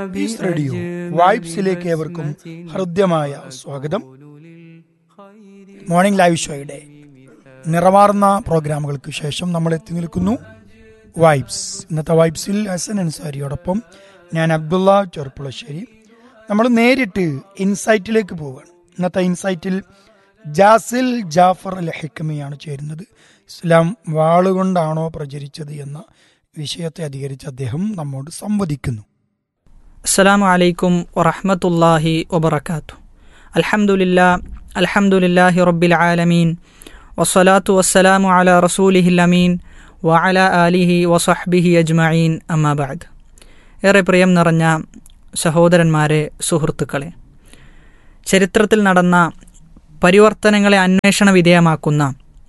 piece radio വൈബ്സിലേക്ക് ഏവർക്കും ഹൃദ്യമായ സ്വാഗതം മോർണിംഗ് ലൈവ് ഷോയുടെ നിറവാർന്ന പ്രോഗ്രാമുകൾക്ക് ശേഷം നമ്മൾ എത്തി നിൽക്കുന്നു വൈബ്സ് ഇന്നത്തെ വൈബ്സിൽ ഹസൻ അൻസാരിയോടൊപ്പം ഞാൻ അബ്ദുള്ള ചെറുപ്പുളശ്ശേരി നമ്മൾ നേരിട്ട് ഇൻസൈറ്റിലേക്ക് പോവുകയാണ് ഇന്നത്തെ ഇൻസൈറ്റിൽ ജാസിൽ ജാഫർ അൽ ഹെക്കമിയാണ് ചേരുന്നത് ഇസ്ലാം വാളുകൊണ്ടാണോ പ്രചരിച്ചത് എന്ന വിഷയത്തെ അധികരിച്ച് അദ്ദേഹം നമ്മോട് സംവദിക്കുന്നു അസ്സലാമു അലൈക്കും വറഹ്മത്തുള്ളാഹി വബറകാത്തു അൽഹംദുലില്ലാ അൽഹംദുലില്ലാഹി റബ്ബിൽ ആലമീൻ വസ്സലാത്തു വസ്സലാമു അലാ റസൂലിഹിൽ അമീൻ വഅല ആലിഹി വസഹ്ബിഹി അജ്മഈൻ അമ്മാ ബഅദ് ഏറെ പ്രിയം നിറഞ്ഞ സഹോദരന്മാരെ സുഹൃത്തുക്കളെ ചരിത്രത്തിൽ നടന്ന പരിവർത്തനങ്ങളെ അന്വേഷണ വിധേയമാക്കുന്ന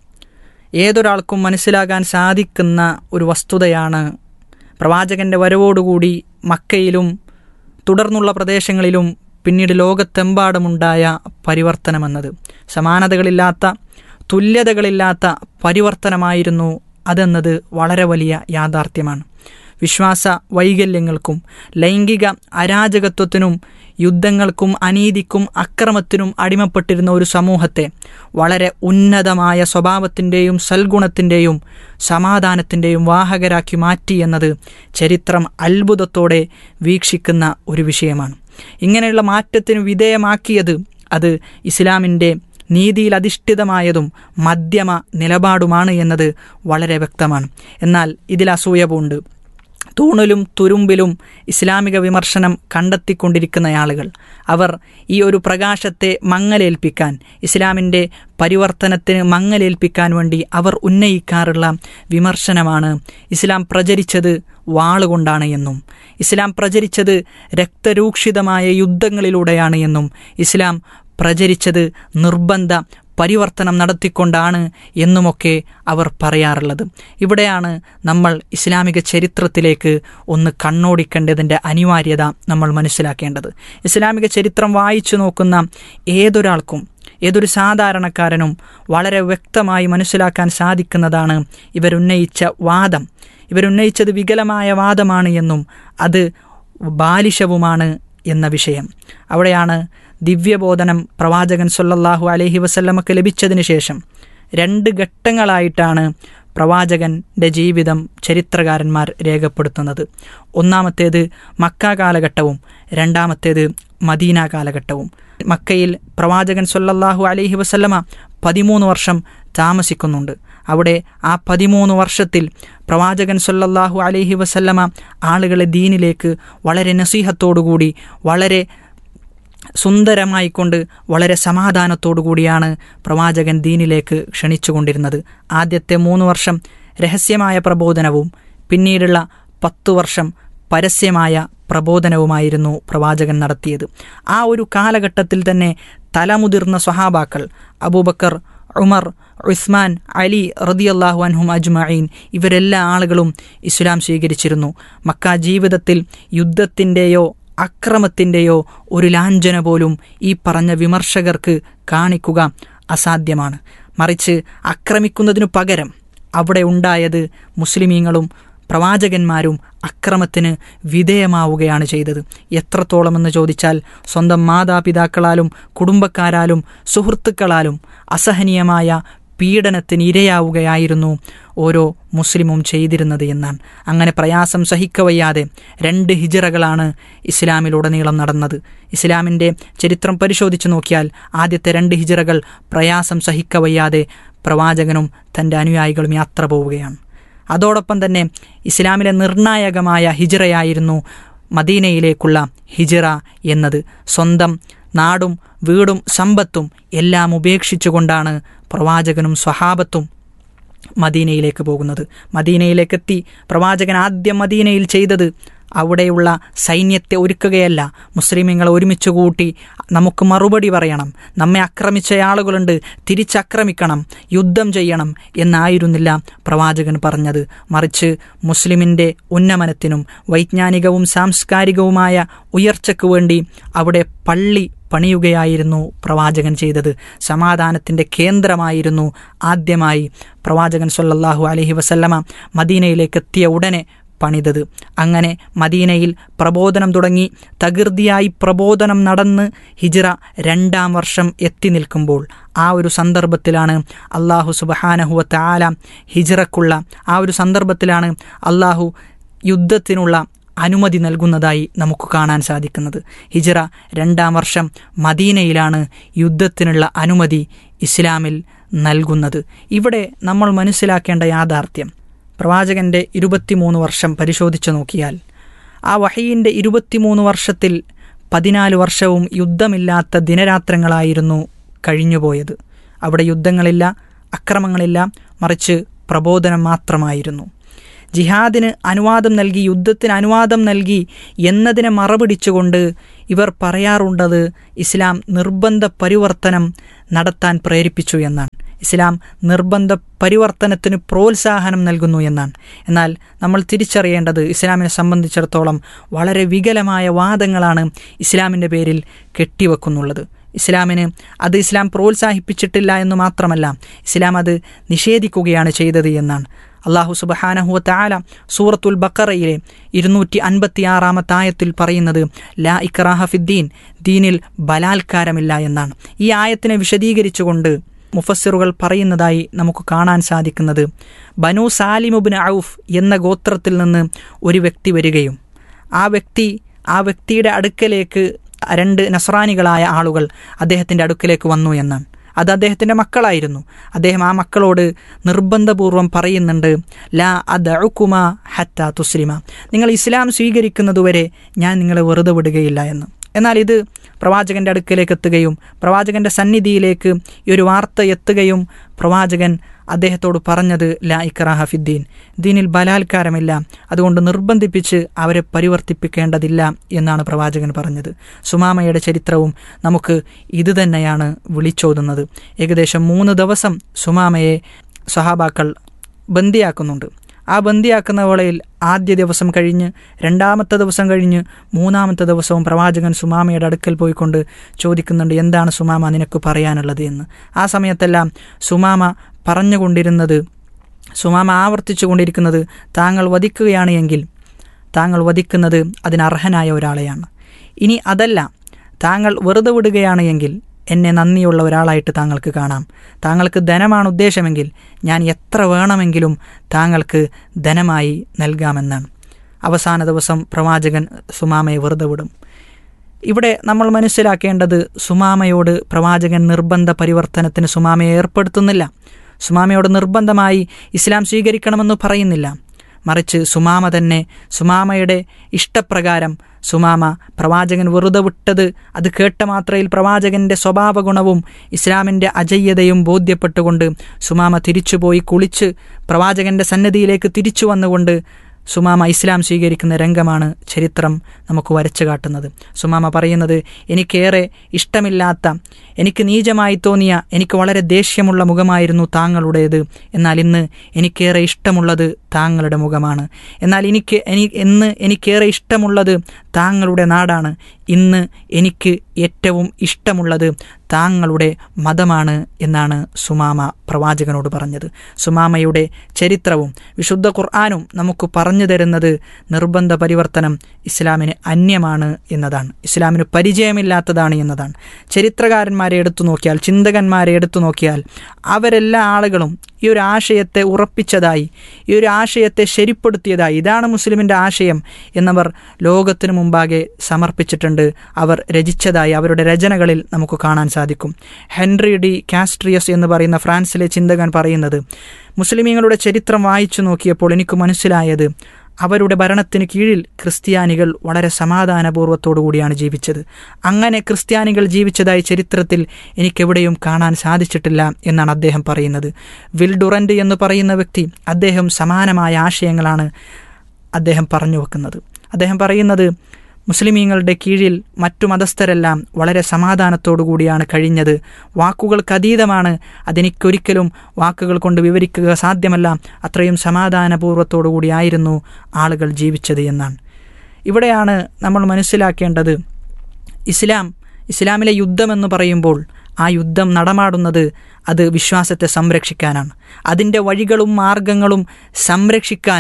ഏതൊരാൾക്കും മനസ്സിലാകാൻ സാധിക്കുന്ന ഒരു വസ്തുതയാണ് പ്രവാചകന്റെ വരവോടുകൂടി മക്കയിലും തുടർന്നുള്ള പ്രദേശങ്ങളിലും പിന്നീട് ലോകത്തെമ്പാടുമുണ്ടായ പരിവർത്തനമെന്നത് സമാനതകളില്ലാത്ത തുല്യതകളില്ലാത്ത പരിവർത്തനമായിരുന്നു അതെന്നത് വളരെ വലിയ യാഥാർത്ഥ്യമാണ് വിശ്വാസ വൈകല്യങ്ങൾക്കും ലൈംഗിക അരാജകത്വത്തിനും യുദ്ധങ്ങൾക്കും അനീതിക്കും അക്രമത്തിനും അടിമപ്പെട്ടിരുന്ന ഒരു സമൂഹത്തെ വളരെ ഉന്നതമായ സ്വഭാവത്തിൻ്റെയും സൽഗുണത്തിൻ്റെയും സമാധാനത്തിൻ്റെയും വാഹകരാക്കി മാറ്റി എന്നത് ചരിത്രം അത്ഭുതത്തോടെ വീക്ഷിക്കുന്ന ഒരു വിഷയമാണ് ഇങ്ങനെയുള്ള മാറ്റത്തിന് വിധേയമാക്കിയത് അത് ഇസ്ലാമിൻ്റെ നീതിയിൽ അധിഷ്ഠിതമായതും മധ്യമ നിലപാടുമാണ് എന്നത് വളരെ വ്യക്തമാണ് എന്നാൽ ഇതിൽ അസൂയ പൂണ്ട് തൂണിലും തുരുമ്പിലും ഇസ്ലാമിക വിമർശനം കണ്ടെത്തിക്കൊണ്ടിരിക്കുന്ന ആളുകൾ അവർ ഈ ഒരു പ്രകാശത്തെ മങ്ങലേൽപ്പിക്കാൻ ഇസ്ലാമിൻ്റെ പരിവർത്തനത്തിന് മങ്ങലേൽപ്പിക്കാൻ വേണ്ടി അവർ ഉന്നയിക്കാറുള്ള വിമർശനമാണ് ഇസ്ലാം പ്രചരിച്ചത് വാളുകൊണ്ടാണ് എന്നും ഇസ്ലാം പ്രചരിച്ചത് രക്തരൂക്ഷിതമായ യുദ്ധങ്ങളിലൂടെയാണ് എന്നും ഇസ്ലാം പ്രചരിച്ചത് നിർബന്ധ പരിവർത്തനം നടത്തിക്കൊണ്ടാണ് എന്നുമൊക്കെ അവർ പറയാറുള്ളത് ഇവിടെയാണ് നമ്മൾ ഇസ്ലാമിക ചരിത്രത്തിലേക്ക് ഒന്ന് കണ്ണോടിക്കേണ്ടതിൻ്റെ അനിവാര്യത നമ്മൾ മനസ്സിലാക്കേണ്ടത് ഇസ്ലാമിക ചരിത്രം വായിച്ചു നോക്കുന്ന ഏതൊരാൾക്കും ഏതൊരു സാധാരണക്കാരനും വളരെ വ്യക്തമായി മനസ്സിലാക്കാൻ സാധിക്കുന്നതാണ് ഇവരുന്നയിച്ച വാദം ഇവരുന്നയിച്ചത് വികലമായ വാദമാണ് എന്നും അത് ബാലിശവുമാണ് എന്ന വിഷയം അവിടെയാണ് ദിവ്യബോധനം പ്രവാചകൻ സൊല്ലാഹു അലഹി വസല്ലമക്ക് ലഭിച്ചതിന് ശേഷം രണ്ട് ഘട്ടങ്ങളായിട്ടാണ് പ്രവാചകന്റെ ജീവിതം ചരിത്രകാരന്മാർ രേഖപ്പെടുത്തുന്നത് ഒന്നാമത്തേത് മക്ക കാലഘട്ടവും രണ്ടാമത്തേത് മദീന കാലഘട്ടവും മക്കയിൽ പ്രവാചകൻ സൊല്ലാഹു അലഹി വസല്ലമ പതിമൂന്ന് വർഷം താമസിക്കുന്നുണ്ട് അവിടെ ആ പതിമൂന്ന് വർഷത്തിൽ പ്രവാചകൻ സൊല്ലാഹു അലഹി വസല്ലമ ആളുകളെ ദീനിലേക്ക് വളരെ നസീഹത്തോടുകൂടി വളരെ സുന്ദരമായിക്കൊണ്ട് വളരെ സമാധാനത്തോടു കൂടിയാണ് പ്രവാചകൻ ദീനിലേക്ക് ക്ഷണിച്ചുകൊണ്ടിരുന്നത് ആദ്യത്തെ മൂന്ന് വർഷം രഹസ്യമായ പ്രബോധനവും പിന്നീടുള്ള പത്തു വർഷം പരസ്യമായ പ്രബോധനവുമായിരുന്നു പ്രവാചകൻ നടത്തിയത് ആ ഒരു കാലഘട്ടത്തിൽ തന്നെ തലമുതിർന്ന സ്വഹാബാക്കൾ അബൂബക്കർ ഉമർ ഉസ്മാൻ അലി റദിയല്ലാഹു അൻഹും അജ്മഈൻ ഇവരെല്ലാ ആളുകളും ഇസ്ലാം സ്വീകരിച്ചിരുന്നു മക്ക ജീവിതത്തിൽ യുദ്ധത്തിൻ്റെയോ അക്രമത്തിൻ്റെയോ ഒരു ലാഞ്ചന പോലും ഈ പറഞ്ഞ വിമർശകർക്ക് കാണിക്കുക അസാധ്യമാണ് മറിച്ച് ആക്രമിക്കുന്നതിനു പകരം അവിടെ ഉണ്ടായത് മുസ്ലിമീങ്ങളും പ്രവാചകന്മാരും അക്രമത്തിന് വിധേയമാവുകയാണ് ചെയ്തത് എത്രത്തോളമെന്ന് ചോദിച്ചാൽ സ്വന്തം മാതാപിതാക്കളാലും കുടുംബക്കാരാലും സുഹൃത്തുക്കളാലും അസഹനീയമായ പീഡനത്തിന് ഇരയാവുകയായിരുന്നു ഓരോ മുസ്ലിമും ചെയ്തിരുന്നത് എന്നാണ് അങ്ങനെ പ്രയാസം സഹിക്കവയ്യാതെ രണ്ട് ഹിജറകളാണ് ഇസ്ലാമിലുടനീളം നടന്നത് ഇസ്ലാമിൻ്റെ ചരിത്രം പരിശോധിച്ചു നോക്കിയാൽ ആദ്യത്തെ രണ്ട് ഹിജറകൾ പ്രയാസം സഹിക്കവയ്യാതെ പ്രവാചകനും തൻ്റെ അനുയായികളും യാത്ര പോവുകയാണ് അതോടൊപ്പം തന്നെ ഇസ്ലാമിലെ നിർണായകമായ ഹിജറയായിരുന്നു മദീനയിലേക്കുള്ള ഹിജറ എന്നത് സ്വന്തം നാടും വീടും സമ്പത്തും എല്ലാം ഉപേക്ഷിച്ചുകൊണ്ടാണ് പ്രവാചകനും സ്വഹാബത്തും മദീനയിലേക്ക് പോകുന്നത് മദീനയിലേക്കെത്തി പ്രവാചകൻ ആദ്യം മദീനയിൽ ചെയ്തത് അവിടെയുള്ള സൈന്യത്തെ ഒരുക്കുകയല്ല മുസ്ലിമീങ്ങളെ ഒരുമിച്ച് കൂട്ടി നമുക്ക് മറുപടി പറയണം നമ്മെ ആക്രമിച്ച ആളുകളുണ്ട് തിരിച്ചാക്രമിക്കണം യുദ്ധം ചെയ്യണം എന്നായിരുന്നില്ല പ്രവാചകൻ പറഞ്ഞത് മറിച്ച് മുസ്ലിമിൻ്റെ ഉന്നമനത്തിനും വൈജ്ഞാനികവും സാംസ്കാരികവുമായ ഉയർച്ചയ്ക്കു വേണ്ടി അവിടെ പള്ളി പണിയുകയായിരുന്നു പ്രവാചകൻ ചെയ്തത് സമാധാനത്തിൻ്റെ കേന്ദ്രമായിരുന്നു ആദ്യമായി പ്രവാചകൻ സല്ലല്ലാഹു അലൈഹി വസല്ലമ മദീനയിലേക്ക് എത്തിയ ഉടനെ പണിതത് അങ്ങനെ മദീനയിൽ പ്രബോധനം തുടങ്ങി തകൃതിയായി പ്രബോധനം നടന്ന് ഹിജ്റ രണ്ടാം വർഷം എത്തി നിൽക്കുമ്പോൾ ആ ഒരു സന്ദർഭത്തിലാണ് അള്ളാഹു സുബഹാനഹുവ താല ഹിജ്റക്കുള്ള ആ ഒരു സന്ദർഭത്തിലാണ് അള്ളാഹു യുദ്ധത്തിനുള്ള അനുമതി നൽകുന്നതായി നമുക്ക് കാണാൻ സാധിക്കുന്നത് ഹിജ്റ രണ്ടാം വർഷം മദീനയിലാണ് യുദ്ധത്തിനുള്ള അനുമതി ഇസ്ലാമിൽ നൽകുന്നത് ഇവിടെ നമ്മൾ മനസ്സിലാക്കേണ്ട യാഥാർത്ഥ്യം പ്രവാചകന്റെ ഇരുപത്തിമൂന്ന് വർഷം പരിശോധിച്ചു നോക്കിയാൽ ആ വഹീൻ്റെ ഇരുപത്തിമൂന്ന് വർഷത്തിൽ പതിനാല് വർഷവും യുദ്ധമില്ലാത്ത ദിനരാത്രങ്ങളായിരുന്നു കഴിഞ്ഞുപോയത് അവിടെ യുദ്ധങ്ങളില്ല അക്രമങ്ങളില്ല മറിച്ച് പ്രബോധനം മാത്രമായിരുന്നു ജിഹാദിന് അനുവാദം നൽകി യുദ്ധത്തിന് അനുവാദം നൽകി എന്നതിനെ മറപിടിച്ചുകൊണ്ട് ഇവർ പറയാറുണ്ടത് ഇസ്ലാം നിർബന്ധ പരിവർത്തനം നടത്താൻ പ്രേരിപ്പിച്ചു എന്നാണ് ഇസ്ലാം നിർബന്ധ പരിവർത്തനത്തിന് പ്രോത്സാഹനം നൽകുന്നു എന്നാണ് എന്നാൽ നമ്മൾ തിരിച്ചറിയേണ്ടത് ഇസ്ലാമിനെ സംബന്ധിച്ചിടത്തോളം വളരെ വികലമായ വാദങ്ങളാണ് ഇസ്ലാമിൻ്റെ പേരിൽ കെട്ടിവെക്കുന്നുള്ളത് ഇസ്ലാമിന് അത് ഇസ്ലാം പ്രോത്സാഹിപ്പിച്ചിട്ടില്ല എന്ന് മാത്രമല്ല ഇസ്ലാം അത് നിഷേധിക്കുകയാണ് ചെയ്തത് എന്നാണ് അള്ളാഹു സുബഹാനഹുവ താല സൂറത്തുൽ ബക്കറയിലെ ഇരുന്നൂറ്റി അൻപത്തി ആറാമത്തെ ആയത്തിൽ പറയുന്നത് ലാ ഇക്രാഹ ഫിദ്ദീൻ ദീനിൽ ബലാത്കാരമില്ല എന്നാണ് ഈ ആയത്തിനെ വിശദീകരിച്ചുകൊണ്ട് മുഫസ്സിറുകൾ പറയുന്നതായി നമുക്ക് കാണാൻ സാധിക്കുന്നത് ബനു സാലിമുബിൻ ഔഫ് എന്ന ഗോത്രത്തിൽ നിന്ന് ഒരു വ്യക്തി വരികയും ആ വ്യക്തി ആ വ്യക്തിയുടെ അടുക്കലേക്ക് രണ്ട് നസ്രാനികളായ ആളുകൾ അദ്ദേഹത്തിൻ്റെ അടുക്കലേക്ക് വന്നു എന്നാണ് അത് അദ്ദേഹത്തിൻ്റെ മക്കളായിരുന്നു അദ്ദേഹം ആ മക്കളോട് നിർബന്ധപൂർവം പറയുന്നുണ്ട് ലാ അദുക്കുമ ഹത്ത തുസ്ലിമ നിങ്ങൾ ഇസ്ലാം സ്വീകരിക്കുന്നതുവരെ ഞാൻ നിങ്ങളെ വെറുതെ വിടുകയില്ല എന്ന് എന്നാൽ ഇത് പ്രവാചകന്റെ അടുക്കലേക്ക് എത്തുകയും പ്രവാചകന്റെ സന്നിധിയിലേക്ക് ഈ ഒരു വാർത്ത എത്തുകയും പ്രവാചകൻ അദ്ദേഹത്തോട് പറഞ്ഞത് ലാ ഇക്രാഹ ഫിദ്ദീൻ ദീനിൽ ബലാത്കാരമില്ല അതുകൊണ്ട് നിർബന്ധിപ്പിച്ച് അവരെ പരിവർത്തിപ്പിക്കേണ്ടതില്ല എന്നാണ് പ്രവാചകൻ പറഞ്ഞത് സുമാമയുടെ ചരിത്രവും നമുക്ക് ഇത് തന്നെയാണ് വിളിച്ചോതുന്നത് ഏകദേശം മൂന്ന് ദിവസം സുമാമയെ സഹാബാക്കൾ ബന്ദിയാക്കുന്നുണ്ട് ആ ബന്ദിയാക്കുന്ന വേളയിൽ ആദ്യ ദിവസം കഴിഞ്ഞ് രണ്ടാമത്തെ ദിവസം കഴിഞ്ഞ് മൂന്നാമത്തെ ദിവസവും പ്രവാചകൻ സുമാമയുടെ അടുക്കൽ പോയിക്കൊണ്ട് ചോദിക്കുന്നുണ്ട് എന്താണ് സുമാമ നിനക്ക് പറയാനുള്ളത് എന്ന് ആ സമയത്തെല്ലാം സുമാമ പറഞ്ഞുകൊണ്ടിരുന്നത് സുമാമ ആവർത്തിച്ചു കൊണ്ടിരിക്കുന്നത് താങ്കൾ വധിക്കുകയാണ് എങ്കിൽ താങ്കൾ വധിക്കുന്നത് അതിനർഹനായ ഒരാളെയാണ് ഇനി അതല്ല താങ്കൾ വെറുതെ വിടുകയാണ് എങ്കിൽ എന്നെ നന്ദിയുള്ള ഒരാളായിട്ട് താങ്കൾക്ക് കാണാം താങ്കൾക്ക് ധനമാണ് ഉദ്ദേശമെങ്കിൽ ഞാൻ എത്ര വേണമെങ്കിലും താങ്കൾക്ക് ധനമായി നൽകാമെന്നാണ് അവസാന ദിവസം പ്രവാചകൻ സുമാമയെ വെറുതെ വിടും ഇവിടെ നമ്മൾ മനസ്സിലാക്കേണ്ടത് സുമാമയോട് പ്രവാചകൻ നിർബന്ധ പരിവർത്തനത്തിന് സുമാമയെ ഏർപ്പെടുത്തുന്നില്ല സുമാമയോട് നിർബന്ധമായി ഇസ്ലാം സ്വീകരിക്കണമെന്ന് പറയുന്നില്ല മറിച്ച് സുമാമ തന്നെ സുമാമയുടെ ഇഷ്ടപ്രകാരം സുമാമ പ്രവാചകൻ വെറുതെ വിട്ടത് അത് കേട്ട മാത്രയിൽ പ്രവാചകന്റെ സ്വഭാവ ഗുണവും ഇസ്ലാമിൻ്റെ അജയ്യതയും ബോധ്യപ്പെട്ടുകൊണ്ട് സുമാമ തിരിച്ചുപോയി കുളിച്ച് പ്രവാചകന്റെ സന്നദ്ധിയിലേക്ക് തിരിച്ചു വന്നുകൊണ്ട് സുമാമ ഇസ്ലാം സ്വീകരിക്കുന്ന രംഗമാണ് ചരിത്രം നമുക്ക് വരച്ചു കാട്ടുന്നത് സുമാമ പറയുന്നത് എനിക്കേറെ ഇഷ്ടമില്ലാത്ത എനിക്ക് നീചമായി തോന്നിയ എനിക്ക് വളരെ ദേഷ്യമുള്ള മുഖമായിരുന്നു താങ്കളുടേത് എന്നാൽ ഇന്ന് എനിക്കേറെ ഇഷ്ടമുള്ളത് താങ്കളുടെ മുഖമാണ് എന്നാൽ എനിക്ക് എനി എന്ന് എനിക്കേറെ ഇഷ്ടമുള്ളത് താങ്കളുടെ നാടാണ് ഇന്ന് എനിക്ക് ഏറ്റവും ഇഷ്ടമുള്ളത് താങ്കളുടെ മതമാണ് എന്നാണ് സുമാമ പ്രവാചകനോട് പറഞ്ഞത് സുമാമയുടെ ചരിത്രവും വിശുദ്ധ ഖുർആാനും നമുക്ക് പറഞ്ഞു തരുന്നത് നിർബന്ധ പരിവർത്തനം ഇസ്ലാമിന് അന്യമാണ് എന്നതാണ് ഇസ്ലാമിന് പരിചയമില്ലാത്തതാണ് എന്നതാണ് ചരിത്രകാരന്മാരെ എടുത്തു നോക്കിയാൽ ചിന്തകന്മാരെ എടുത്തു നോക്കിയാൽ അവരെല്ലാ ആളുകളും ഈ ഒരു ആശയത്തെ ഉറപ്പിച്ചതായി ഈ ഒരു ആശയത്തെ ശരിപ്പെടുത്തിയതായി ഇതാണ് മുസ്ലിമിൻ്റെ ആശയം എന്നവർ ലോകത്തിനു മുമ്പാകെ സമർപ്പിച്ചിട്ടുണ്ട് അവർ രചിച്ചതായി അവരുടെ രചനകളിൽ നമുക്ക് കാണാൻ സാധിക്കും ഹെൻറി ഡി കാസ്ട്രിയസ് എന്ന് പറയുന്ന ഫ്രാൻസിലെ ചിന്തകൻ പറയുന്നത് മുസ്ലിമീങ്ങളുടെ ചരിത്രം വായിച്ചു നോക്കിയപ്പോൾ എനിക്ക് മനസ്സിലായത് അവരുടെ ഭരണത്തിന് കീഴിൽ ക്രിസ്ത്യാനികൾ വളരെ സമാധാനപൂർവ്വത്തോടു കൂടിയാണ് ജീവിച്ചത് അങ്ങനെ ക്രിസ്ത്യാനികൾ ജീവിച്ചതായി ചരിത്രത്തിൽ എനിക്കെവിടെയും കാണാൻ സാധിച്ചിട്ടില്ല എന്നാണ് അദ്ദേഹം പറയുന്നത് വിൽ ഡുറൻഡ് എന്ന് പറയുന്ന വ്യക്തി അദ്ദേഹം സമാനമായ ആശയങ്ങളാണ് അദ്ദേഹം പറഞ്ഞു വെക്കുന്നത് അദ്ദേഹം പറയുന്നത് മുസ്ലിമീങ്ങളുടെ കീഴിൽ മറ്റു മതസ്ഥരെല്ലാം വളരെ സമാധാനത്തോടു കൂടിയാണ് കഴിഞ്ഞത് വാക്കുകൾക്കതീതമാണ് അതെനിക്കൊരിക്കലും വാക്കുകൾ കൊണ്ട് വിവരിക്കുക സാധ്യമല്ല അത്രയും സമാധാനപൂർവ്വത്തോടു കൂടിയായിരുന്നു ആളുകൾ ജീവിച്ചത് എന്നാണ് ഇവിടെയാണ് നമ്മൾ മനസ്സിലാക്കേണ്ടത് ഇസ്ലാം ഇസ്ലാമിലെ യുദ്ധമെന്ന് പറയുമ്പോൾ ആ യുദ്ധം നടമാടുന്നത് അത് വിശ്വാസത്തെ സംരക്ഷിക്കാനാണ് അതിൻ്റെ വഴികളും മാർഗങ്ങളും സംരക്ഷിക്കാനാണ്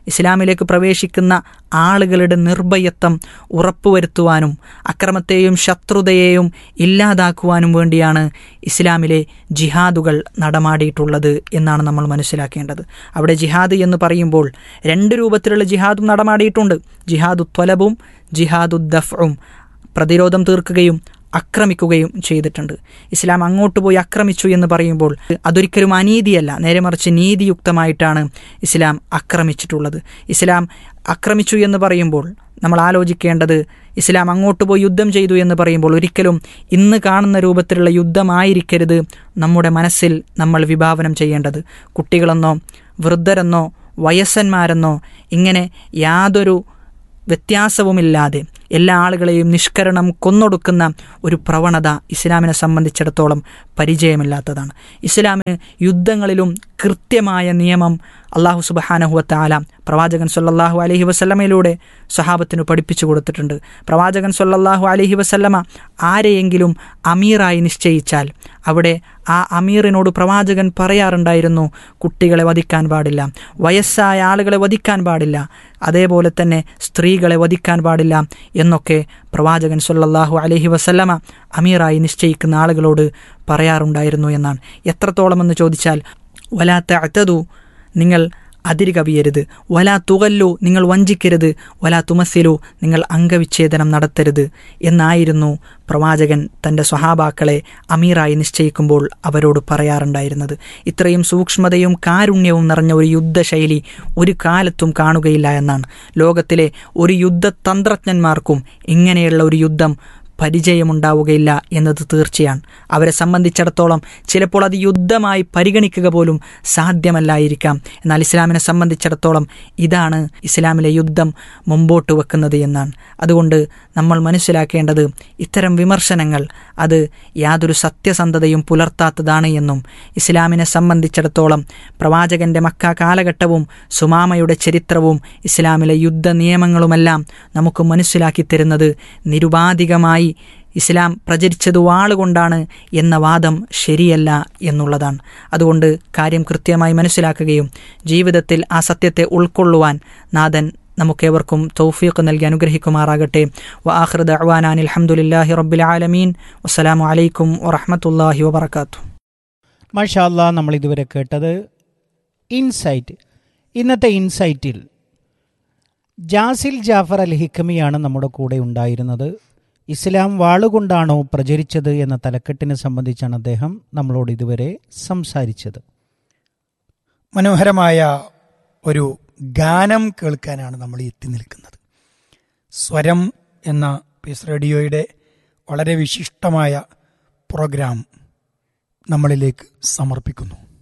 ഇസ്ലാമിലേക്ക് പ്രവേശിക്കുന്ന ആളുകളുടെ നിർഭയത്വം ഉറപ്പുവരുത്തുവാനും അക്രമത്തെയും ശത്രുതയെയും ഇല്ലാതാക്കുവാനും വേണ്ടിയാണ് ഇസ്ലാമിലെ ജിഹാദുകൾ നടമാടിയിട്ടുള്ളത് എന്നാണ് നമ്മൾ മനസ്സിലാക്കേണ്ടത് അവിടെ ജിഹാദ് എന്ന് പറയുമ്പോൾ രണ്ട് രൂപത്തിലുള്ള ജിഹാദും നടമാടിയിട്ടുണ്ട് ജിഹാദു ത്വലബും ജിഹാദു ദഫും പ്രതിരോധം തീർക്കുകയും ആക്രമിക്കുകയും ചെയ്തിട്ടുണ്ട് ഇസ്ലാം അങ്ങോട്ട് പോയി ആക്രമിച്ചു എന്ന് പറയുമ്പോൾ അതൊരിക്കലും അനീതിയല്ല നേരെ മറിച്ച് നീതിയുക്തമായിട്ടാണ് ഇസ്ലാം ആക്രമിച്ചിട്ടുള്ളത് ഇസ്ലാം ആക്രമിച്ചു എന്ന് പറയുമ്പോൾ നമ്മൾ ആലോചിക്കേണ്ടത് ഇസ്ലാം അങ്ങോട്ട് പോയി യുദ്ധം ചെയ്തു എന്ന് പറയുമ്പോൾ ഒരിക്കലും ഇന്ന് കാണുന്ന രൂപത്തിലുള്ള യുദ്ധമായിരിക്കരുത് നമ്മുടെ മനസ്സിൽ നമ്മൾ വിഭാവനം ചെയ്യേണ്ടത് കുട്ടികളെന്നോ വൃദ്ധരെന്നോ വയസ്സന്മാരെന്നോ ഇങ്ങനെ യാതൊരു വ്യത്യാസവുമില്ലാതെ എല്ലാ ആളുകളെയും നിഷ്കരണം കൊന്നൊടുക്കുന്ന ഒരു പ്രവണത ഇസ്ലാമിനെ സംബന്ധിച്ചിടത്തോളം പരിചയമില്ലാത്തതാണ് ഇസ്ലാമിന് യുദ്ധങ്ങളിലും കൃത്യമായ നിയമം അള്ളാഹു സുബഹാനഹുവത്താല പ്രവാചകൻ സൊല്ലാഹു അലഹി വസല്ലമയിലൂടെ സഹാബത്തിന് പഠിപ്പിച്ചു കൊടുത്തിട്ടുണ്ട് പ്രവാചകൻ സൊല്ലാഹു അലഹി വസല്ലമ ആരെയെങ്കിലും അമീറായി നിശ്ചയിച്ചാൽ അവിടെ ആ അമീറിനോട് പ്രവാചകൻ പറയാറുണ്ടായിരുന്നു കുട്ടികളെ വധിക്കാൻ പാടില്ല വയസ്സായ ആളുകളെ വധിക്കാൻ പാടില്ല അതേപോലെ തന്നെ സ്ത്രീകളെ വധിക്കാൻ പാടില്ല എന്നൊക്കെ പ്രവാചകൻ സൊല്ലാഹു അലഹി വസല്ലമ അമീറായി നിശ്ചയിക്കുന്ന ആളുകളോട് പറയാറുണ്ടായിരുന്നു എന്നാണ് എത്രത്തോളം എന്ന് ചോദിച്ചാൽ വലാത്ത അത്തതു നിങ്ങൾ അതിര് കവിയരുത് വലാ തുകല്ലു നിങ്ങൾ വഞ്ചിക്കരുത് വലാ തുമസ്സിലു നിങ്ങൾ അംഗവിച്ഛേദനം നടത്തരുത് എന്നായിരുന്നു പ്രവാചകൻ തൻ്റെ സ്വഹാബാക്കളെ അമീറായി നിശ്ചയിക്കുമ്പോൾ അവരോട് പറയാറുണ്ടായിരുന്നത് ഇത്രയും സൂക്ഷ്മതയും കാരുണ്യവും നിറഞ്ഞ ഒരു യുദ്ധശൈലി ഒരു കാലത്തും കാണുകയില്ല എന്നാണ് ലോകത്തിലെ ഒരു യുദ്ധതന്ത്രജ്ഞന്മാർക്കും ഇങ്ങനെയുള്ള ഒരു യുദ്ധം പരിചയമുണ്ടാവുകയില്ല എന്നത് തീർച്ചയാണ് അവരെ സംബന്ധിച്ചിടത്തോളം ചിലപ്പോൾ അത് യുദ്ധമായി പരിഗണിക്കുക പോലും സാധ്യമല്ലായിരിക്കാം എന്നാൽ ഇസ്ലാമിനെ സംബന്ധിച്ചിടത്തോളം ഇതാണ് ഇസ്ലാമിലെ യുദ്ധം മുമ്പോട്ട് വെക്കുന്നത് എന്നാണ് അതുകൊണ്ട് നമ്മൾ മനസ്സിലാക്കേണ്ടത് ഇത്തരം വിമർശനങ്ങൾ അത് യാതൊരു സത്യസന്ധതയും പുലർത്താത്തതാണ് എന്നും ഇസ്ലാമിനെ സംബന്ധിച്ചിടത്തോളം പ്രവാചകന്റെ മക്ക കാലഘട്ടവും സുമാമയുടെ ചരിത്രവും ഇസ്ലാമിലെ യുദ്ധ നിയമങ്ങളുമെല്ലാം നമുക്ക് മനസ്സിലാക്കി തരുന്നത് നിരുപാധികമായി ഇസ്ലാം പ്രചരിച്ചത് വാളുകൊണ്ടാണ് എന്ന വാദം ശരിയല്ല എന്നുള്ളതാണ് അതുകൊണ്ട് കാര്യം കൃത്യമായി മനസ്സിലാക്കുകയും ജീവിതത്തിൽ ആ സത്യത്തെ ഉൾക്കൊള്ളുവാൻ നാഥൻ നമുക്കേവർക്കും തൗഫീഖ് നൽകി അനുഗ്രഹിക്കുമാറാകട്ടെ വ ആഹ്റദ് അവാനാൻ അലഹമുല്ലാഹി റബ്ബിൽ ആലമീൻ വസ്സലാമു അലൈക്കും വറഹമത്തല്ലാഹി വബർക്കാത്തു മഷാല്ല നമ്മൾ ഇതുവരെ കേട്ടത് ഇൻസൈറ്റ് ഇന്നത്തെ ഇൻസൈറ്റിൽ ജാസിൽ ജാഫർ അൽ ഹിക്കമിയാണ് നമ്മുടെ കൂടെ ഉണ്ടായിരുന്നത് ഇസ്ലാം വാളുകൊണ്ടാണോ പ്രചരിച്ചത് എന്ന തലക്കെട്ടിനെ സംബന്ധിച്ചാണ് അദ്ദേഹം നമ്മളോട് ഇതുവരെ സംസാരിച്ചത് മനോഹരമായ ഒരു ഗാനം കേൾക്കാനാണ് നമ്മൾ എത്തി നിൽക്കുന്നത് സ്വരം എന്ന പീസ് റേഡിയോയുടെ വളരെ വിശിഷ്ടമായ പ്രോഗ്രാം നമ്മളിലേക്ക് സമർപ്പിക്കുന്നു